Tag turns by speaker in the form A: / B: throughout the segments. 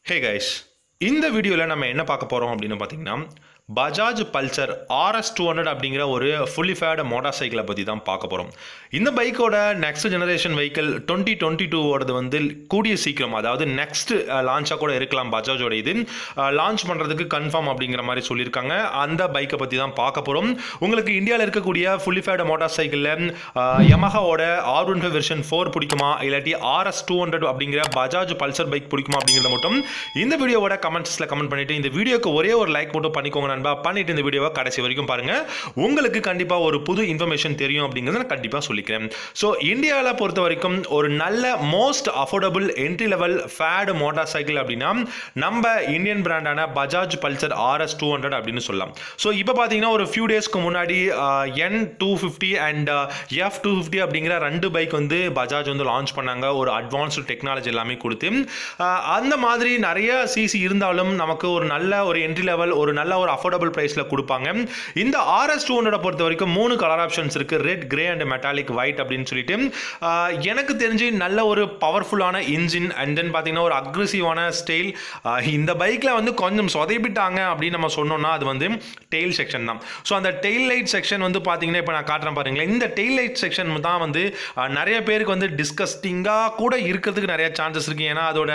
A: hey guys இந்த வீடியோவில் நம்ம என்ன பார்க்க போகிறோம் அப்படின்னு பார்த்தீங்கன்னா Bajaj Pulsar RS two hundred அப்படிங்கிற ஒரு ஃபுல்லி ஃபேட் மோட்டார் சைக்கிளை பற்றி தான் பார்க்க போகிறோம் இந்த பைக்கோட next generation vehicle twenty twenty டூவோடது வந்து கூடிய சீக்கிரம் அதாவது நெக்ஸ்ட் லான்ச்சாக கூட இருக்கலாம் பஜாஜோட இது லான்ச் பண்ணுறதுக்கு கன்ஃபார்ம் அப்படிங்கிற மாதிரி சொல்லியிருக்காங்க அந்த பைக்கை பற்றி தான் பார்க்க போகிறோம் உங்களுக்கு இந்தியாவில் இருக்கக்கூடிய ஃபுல்லி ஃபேட் மோட்டார் சைக்கிளில் யமஹாவோட R one five version four பிடிக்குமா இல்லாட்டி ஆர்எஸ் டூ ஹண்ட்ரட் அப்படிங்கிற பஜாஜ் பல்சர் பைக் பிடிக்குமா அப்படிங்கிறத மட்டும் இந்த வீடியோவோட கமெண்ட்ஸில் கமெண்ட் பண்ணிட்டு இந்த வீடியோக்கு ஒரே ஒரு லைக் மட்டும் பண்ணிக்கோங்க நண்பா பண்ணிட்டு இந்த வீடியோவை கடைசி வரைக்கும் பாருங்க உங்களுக்கு கண்டிப்பாக ஒரு புது இன்ஃபர்மேஷன் தெரியும் அப்படிங்கிறத நான் கண்டிப்பாக சொல்லிக்கிறேன் ஸோ இந்தியாவில் பொறுத்த வரைக்கும் ஒரு நல்ல most affordable entry level faired motorcycle அப்படின்னா நம்ம இந்தியன் பிராண்டான Bajaj Pulsar RS two hundred அப்படின்னு சொல்லலாம் ஸோ இப்போ பார்த்தீங்கன்னா ஒரு ஃபியூ டேஸ்க்கு முன்னாடி N two fifty and F two fifty அப்படிங்கிற ரெண்டு பைக் வந்து பஜாஜ் வந்து லான்ச் பண்ணாங்க ஒரு அட்வான்ஸ்டு டெக்னாலஜி எல்லாமே கொடுத்து ஆஹ் அந்த மாதிரி நிறைய சிசி இருந்தாலும் நமக்கு ஒரு நல்ல ஒரு என்ட்ரி லெவல் ஒரு நல்ல ஒரு அஃபோர்டபுள் ப்ரைஸில் கொடுப்பாங்க இந்த ஆர்எஸ் டூ ஹண்ட்ரட் பொறுத்த வரைக்கும் மூணு கலர் ஆப்ஷன்ஸ் இருக்குது red grey and metallic white அப்படின்னு சொல்லிட்டு ஆஹ் எனக்கு தெரிஞ்சு நல்ல ஒரு பவர்ஃபுல்லான இன்ஜின் அண்ட் தென் பார்த்தீங்கன்னா ஒரு அக்ரெசிவான ஸ்டைல் இந்த பைக்கில் வந்து கொஞ்சம் சொதைப்பிட்டாங்க அப்படின்னு நம்ம சொன்னோம்னா அது வந்து டெயில் செக்ஷன் தான் ஸோ அந்த டெயில் லைட் செக்ஷன் வந்து பார்த்தீங்கன்னா இப்போ நான் காட்டுறேன் பாருங்களேன் இந்த டெயில் லைட் செக்ஷன் தான் வந்து ஆஹ் நிறைய பேருக்கு வந்து டிஸ்கஸ்டிங்காக கூட இருக்கிறதுக்கு நிறைய சான்சஸ் இருக்குது ஏன்னா அதோட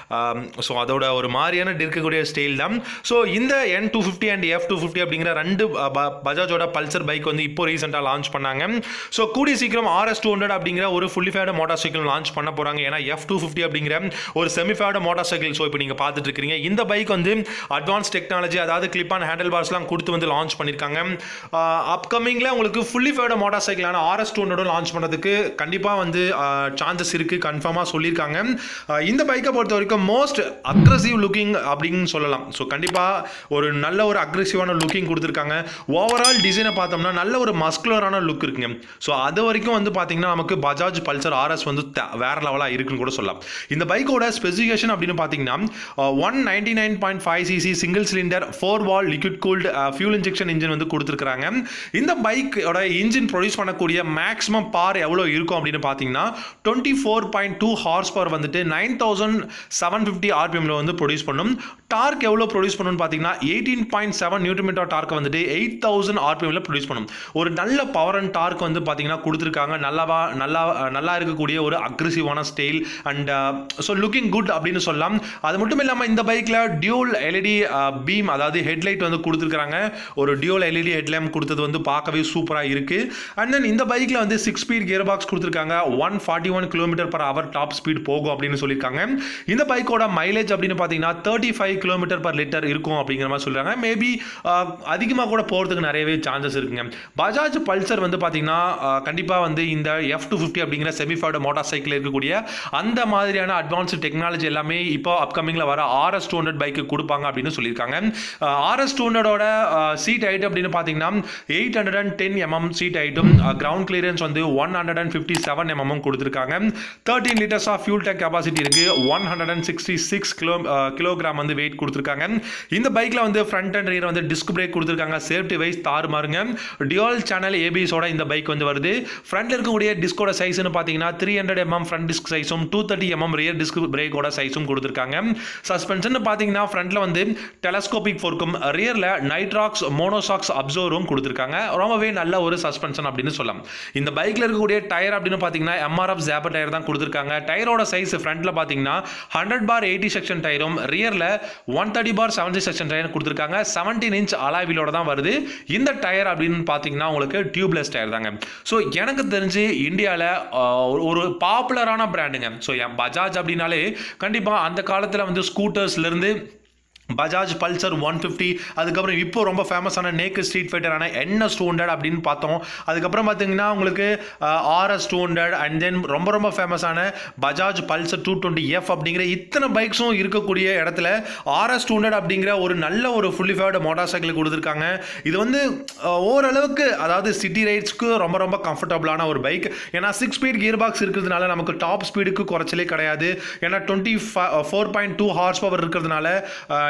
A: ஸோ அதோட ஒரு மாதிரியான இருக்கக்கூடிய ஸ்டைல் தான் ஸோ இந்த N two fifty and F two fifty அப்படிங்கிற ரெண்டு ப- ப- பஜாஜோட பல்சர் பைக் வந்து இப்போ ரீசெண்டாக லான்ச் பண்ணாங்க ஸோ கூடிய சீக்கிரம் ஆர்எஸ் டூ ஹண்ட்ரட் அப்படிங்கிற ஒரு fully faired motorcycle launch பண்ண போகிறாங்க ஏன்னா எஃப் டூ ஃபிஃப்டி அப்படிங்கிற ஒரு semi faired motorcycle so இப்போ நீங்கள் பார்த்துட்டு இருக்கிறீங்க இந்த பைக் வந்து அட்வான்ஸ் டெக்னாலஜி அதாவது கிளிப் ஆன் ஹேண்டில் பார்ஸ்லாம் கொடுத்து வந்து லான்ச் பண்ணியிருக்காங்க அப்கமிங்கில் உங்களுக்கு ஃபுல்லி ஃபேட மோட்டார் சைக்கிளான ஆர்எஸ் டூ ஹண்ட்ரடும் லான்ச் பண்ணுறதுக்கு கண்டிப்பாக வந்து சான்சஸ் இருக்குது கன்ஃபார்மாக சொல்லியிருக்காங்க ஆஹ் இந்த பைக்கை பொறுத்த வரைக்கும் மோஸ்ட் அக்ரஸிவ் லுக்கிங் அப்படின்னு சொல்லலாம் ஸோ கண்டிப்பாக ஒரு நல்ல ஒரு அக்ரெசிவான லுக்கிங் கொடுத்துருக்காங்க ஓவரால் டிசைனை பார்த்தோம்னா நல்ல ஒரு மஸ்குலரான லுக் இருக்குங்க ஸோ அது வரைக்கும் வந்து பார்த்தீங்கன்னா நமக்கு பஜாஜ் பல்சர் ஆர்எஸ் வந்து த- வேற லெவலாக இருக்குன்னு கூட சொல்லலாம் இந்த பைக்கோட ஸ்பெசிஃபிகேஷன் அப்படின்னு பார்த்தீங்கன்னா one ninety nine point five CC single cylinder four valve liquid cooled fuel injection engine வந்து கொடுத்துருக்காங்க இந்த பைக்கோட இன்ஜின் ப்ரொடியூஸ் பண்ணக்கூடிய மேக்ஸிமம் பார் எவ்வளோ இருக்கும் அப்படின்னு பார்த்தீங்கன்னா twenty four point two horse power வந்துட்டு நைன் தௌசண்ட் செவன் ஃபிஃப்டி ஆர்பிஎம்ல வந்து ப்ரொடியூஸ் பண்ணும் டார்க் எவ்வளோ ப்ரொடியூஸ் பண்ணுன்னு பார்த்தீங்கன்னா eighteen point seven newton metre torque வந்துட்டு எயிட் தௌசண்ட் ஆர்பிஎம்ல ப்ரொடியூஸ் பண்ணும் ஒரு நல்ல பவர் அண்ட் டார்க் வந்து பார்த்தீங்கன்னா கொடுத்துருக்காங்க நல்லாவா நல்லா நல்லா இருக்கக்கூடிய ஒரு அக்ரெசிவான style and so looking good அப்படின்னு சொல்லலாம் அது மட்டும் இல்லாமல் இந்த பைக்கில் டியூல் எல்இடி பீம் அதாவது ஹெட்லைட் வந்து கொடுத்துருக்காங்க ஒரு டியூல் எல்இடி ஹெட்லைம் கொடுத்தது வந்து பார்க்கவே சூப்பராக இருக்குது அண்ட் தென் இந்த பைக்கில் வந்து சிக்ஸ் ஸ்பீட் கியர் பாக்ஸ் கொடுத்துருக்காங்க one forty one kilometre per hour top speed போகும் அப்படின்னு சொல்லியிருக்காங்க இந்த பைக்கோட மைலேஜ் அப்படின்னு பார்த்தீங்கன்னா thirty five kilometre per litre இருக்கும் அப்படிங்கிற மாதிரி சொல்கிறாங்க மேபி அதிகமாக கூட போகிறதுக்கு நிறையவே சான்சஸ் இருக்குங்க பஜாஜ் பல்சர் வந்து பார்த்தீங்கன்னா கண்டிப்பாக வந்து இந்த எஃப் டூ ஃபிஃப்டி அப்படிங்கிற செமிஃபைடு மோட்டார் சைக்கிள் இருக்கக்கூடிய அந்த மாதிரியான அட்வான்ஸ்டு டெக்னாலஜி எல்லாமே இப்போ அப்கமிங்கில் வர ஆர்எஸ் டூ ஹண்ட்ரட் பைக்கு கொடுப்பாங்க அப்படின்னு சொல்லியிருக்காங்க ஆர்எஸ் டூ ஹண்ட்ரடோட சீட் ஹைட் அப்படின்னு பார்த்தீங்கன்னா eight hundred and ten mm seat ஹைட்டும் கிரவுண்ட் கிளியரன்ஸ் வந்து one hundred and fifty seven mm கொடுத்துருக்காங்க thirteen litres of fuel tank capacity இருக்கு one hundred and sixty six kilo kilogram வந்து weight கொடுத்துருக்காங்க இந்த பைக்கில் வந்து ஃப்ரண்ட் அண்ட் ரியர் வந்து டிஸ்க் பிரேக் கொடுத்துருக்காங்க சேஃப்டி வைஸ் தாறுமாறுங்க டியூல் சேனல் ஏபிஎஸோட இந்த பைக் வந்து வருது ஃப்ரண்ட்ல இருக்கக்கூடிய டிஸ்கோட சைஸ்னு பார்த்தீங்கன்னா three hundred mm front disc சைஸும் two thirty mm rear disc பிரேக்கோட சைஸும் கொடுத்துருக்காங்க சஸ்பென்ஷன் பார்த்தீங்கன்னா ஃப்ரண்ட்ல வந்து டெலஸ்கோபிக் ஃபோர்க்கும் ரியரில் நைட்ராக்ஸ் மோனோசாக்ஸ் அப்சர்வரும் கொடுத்துருக்காங்க ரொம்பவே நல்ல ஒரு சஸ்பென்ஷன் அப்படின்னு சொல்லலாம் இந்த பைக்கில் இருக்கக்கூடிய டயர் அப்படின்னு பார்த்தீங்கன்னா எம்ஆர்எஃப் ஜாப்பர் டயர் தான் கொடுத்துருக்காங்க டயரோட சைஸ் ஃப்ரண்ட்ல பார்த்தீங்கன்னா ஹண்ட்ரட் பார் எயிட்டி செக்ஷன் டயரும் ரியரில் one thirty bar seventy section tyre கொடுத்துருக்காங்க செவன்டீன் இன்ச் அலாவிலோட தான் வருது இந்த டயர் அப்படின்னு பார்த்தீங்கன்னா உங்களுக்கு டியூப்லெஸ் டயர் தாங்க ஸோ எனக்கு தெரிஞ்சு இந்தியாவில் ஒரு பாப்புலரான பிராண்டுங்க ஸோ என் பஜாஜ் அப்படின்னாலே கண்டிப்பாக அந்த காலத்தில் வந்து ஸ்கூட்டர்ஸ்லேருந்து பஜாஜ் பல்சர் ஒன் ஃபிஃப்டி அதுக்கப்புறம் இப்போ ரொம்ப ஃபேமஸான நேக்கு ஸ்ட்ரீட் ஃபைட்டரான என்எஸ் டூ ஹண்ட்ரட் அப்படின்னு பார்த்தோம் அதுக்கப்புறம் பார்த்தீங்கன்னா உங்களுக்கு RS two hundred and then ரொம்ப ரொம்ப ஃபேமஸான Bajaj Pulsar two twenty F அப்படிங்கிற இத்தனை பைக்ஸும் இருக்கக்கூடிய இடத்துல ஆர்எஸ் டூ ஹண்ட்ரட் அப்படிங்கிற ஒரு நல்ல ஒரு ஃபுல்லி ஃபேவர்டு மோட்டார் சைக்கிள் கொடுத்துருக்காங்க இது வந்து அஹ், ஓரளவுக்கு அதாவது சிட்டி ரைட்ஸ்க்கு ரொம்ப ரொம்ப கம்ஃபர்டபுளான ஒரு பைக் ஏன்னா சிக்ஸ் ஸ்பீட் கியர் பாக்ஸ் இருக்கிறதுனால நமக்கு டாப் ஸ்பீடுக்கு குறைச்சலே கிடையாது ஏன்னா twenty four point two horse power இருக்கிறதுனால ah,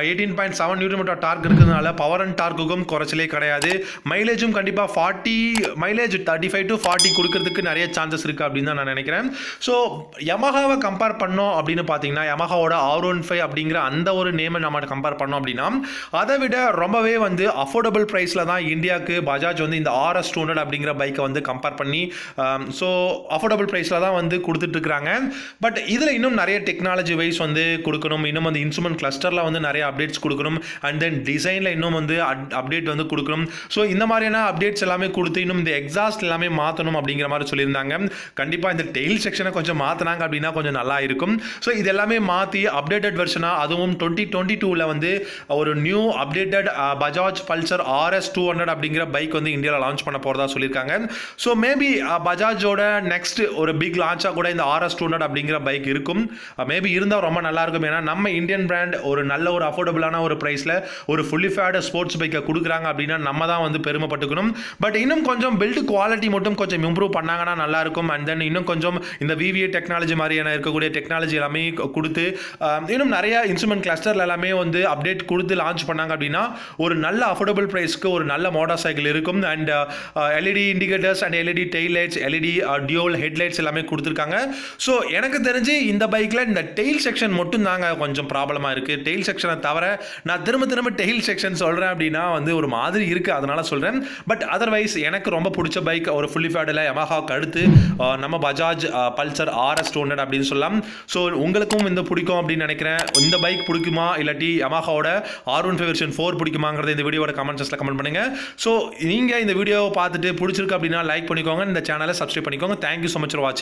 A: eighteen point seven newton metre torque இருக்கிறதுனால பவர் அண்ட் டார்க்குக்கும் குறைச்சலே கிடையாது மைலேஜும் கண்டிப்பாக forty mileage thirty five to forty கொடுக்கறதுக்கு நிறைய சான்சஸ் இருக்குது அப்படின்னு தான் நான் நினைக்கிறேன் ஸோ யமஹாவை கம்பேர் பண்ணோம் அப்படின்னு பார்த்தீங்கன்னா யமஹாவோட ஆர் ஒன் ஃபைவ் அப்படிங்கிற அந்த ஒரு நேமை நம்ம கம்பேர் பண்ணோம் அப்படின்னா அதை விட ரொம்பவே வந்து அஃபோர்டபுள் ப்ரைஸில் தான் இந்தியாவுக்கு பஜாஜ் வந்து இந்த ஆர்எஸ் டூ ஹண்ட்ரட் அப்படிங்கிற பைக்கை வந்து கம்பேர் பண்ணி ஸோ அஃபோர்டபுள் ப்ரைஸில் தான் வந்து கொடுத்துட்ருக்குறாங்க பட் இதில் இன்னும் நிறைய டெக்னாலஜி வைஸ் வந்து கொடுக்கணும் இன்னும் வந்து இன்ஸ்ட்ருமெண்ட் கிளஸ்டரில் வந்து நிறைய அப்டேட்ஸ் கொடுக்கணும் அண்ட் தென் டிசைனில் இன்னும் வந்து அப்டேட் வந்து கொடுக்கணும் ஸோ இந்த மாதிரியான அப்டேட்ஸ் எல்லாமே கொடுத்து இன்னும் இந்த எக்ஸாஸ்ட் எல்லாமே மாற்றணும் அப்படிங்கிற மாதிரி சொல்லியிருந்தாங்க கண்டிப்பாக இந்த டெயில் செக்ஷனை கொஞ்சம் மாற்றினாங்க அப்படின்னா கொஞ்சம் நல்லா இருக்கும் ஸோ இது எல்லாமே மாற்றி அப்டேட்டட் வெர்ஷனாக அதுவும் டுவெண்ட்டி டுவெண்ட்டி டூவில் வந்து ஒரு new updated Bajaj Pulsar RS two hundred அப்படிங்கிற பைக் வந்து இந்தியாவில் லான்ச் பண்ண போகிறதா சொல்லியிருக்காங்க ஸோ மேபி பஜாஜோட நெக்ஸ்ட் ஒரு பிக் லான்ச்சாக கூட இந்த ஆர்எஸ் டூ ஹண்ட்ரட் அப்படிங்கிற பைக் இருக்கும் மேபி இருந்தால் ரொம்ப நல்லா இருக்கும் ஏன்னா நம்ம இந்தியன் பிராண்ட் ஒரு நல்ல ஒரு அஃபோர்டபுளான ஒரு ப்ரைஸில் ஒரு ஃபுல்லி ஃபேட் ஸ்போர்ட்ஸ் பைக்கை கொடுக்குறாங்க அப்படின்னா நம்ம தான் வந்து பெருமைப்பட்டுக்கணும் பட் இன்னும் கொஞ்சம் பில்டு குவாலிட்டி மட்டும் கொஞ்சம் இம்ப்ரூவ் பண்ணாங்கன்னா நல்லா இருக்கும் அண்ட் தென் இன்னும் கொஞ்சம் இந்த விவிஏ டெக்னாலஜி மாதிரியான இருக்கக்கூடிய டெக்னாலஜி எல்லாமே கொடுத்து இன்னும் நிறைய இன்ஸ்ட்ருமெண்ட் கிளஸ்டர்ல எல்லாமே வந்து அப்டேட் கொடுத்து லான்ச் பண்ணாங்க அப்படின்னா ஒரு நல்ல அஃபோர்டபுள் ப்ரைஸ்க்கு ஒரு நல்ல மோட்டார் சைக்கிள் இருக்கும் and LED indicators and LED tail lights LED dual headlights எல்லாமே கொடுத்துருக்காங்க ஸோ எனக்கு தெரிஞ்சு இந்த பைக்கில் இந்த டெய்ல் செக்ஷன் மட்டும் தாங்க கொஞ்சம் ப்ராப்ளமாக இருக்குது டெய்ல் செக்ஷனை தவிர நான் திரும்ப திரும்ப டெய்ல் செக்ஷன் சொல்கிறேன் அப்படின்னா வந்து ஒரு மாதிரி இருக்குது அதனால சொல்கிறேன் பட் அதர்வைஸ் எனக்கு ரொம்ப பிடிச்ச பைக் ஒரு ஃபுல்லி ஃபேடில் யமஹாவுக்கு அடுத்து நம்ம Bajaj Pulsar RS two hundred அப்படின்னு சொல்லலாம் ஸோ உங்களுக்கும் இந்த பிடிக்கும் அப்படின்னு நினைக்கிறேன் இந்த பைக் பிடிக்குமா இல்லாட்டி யமஹாவோட R one five version four பிடிக்குமாங்கிறத இந்த வீடியோட கமெண்ட் செக்ஷனில் கமெண்ட் பண்ணுங்கள் ஸோ நீங்கள் இந்த வீடியோவை பார்த்துட்டு பிடிச்சிருக்கு அப்படின்னா லைக் பண்ணிக்கோங்க இந்த சேனலை சப்ஸ்கிரைப் பண்ணிக்கோங்க தேங்க்யூ ஸோ மச் ஃபார் வாட்சிங்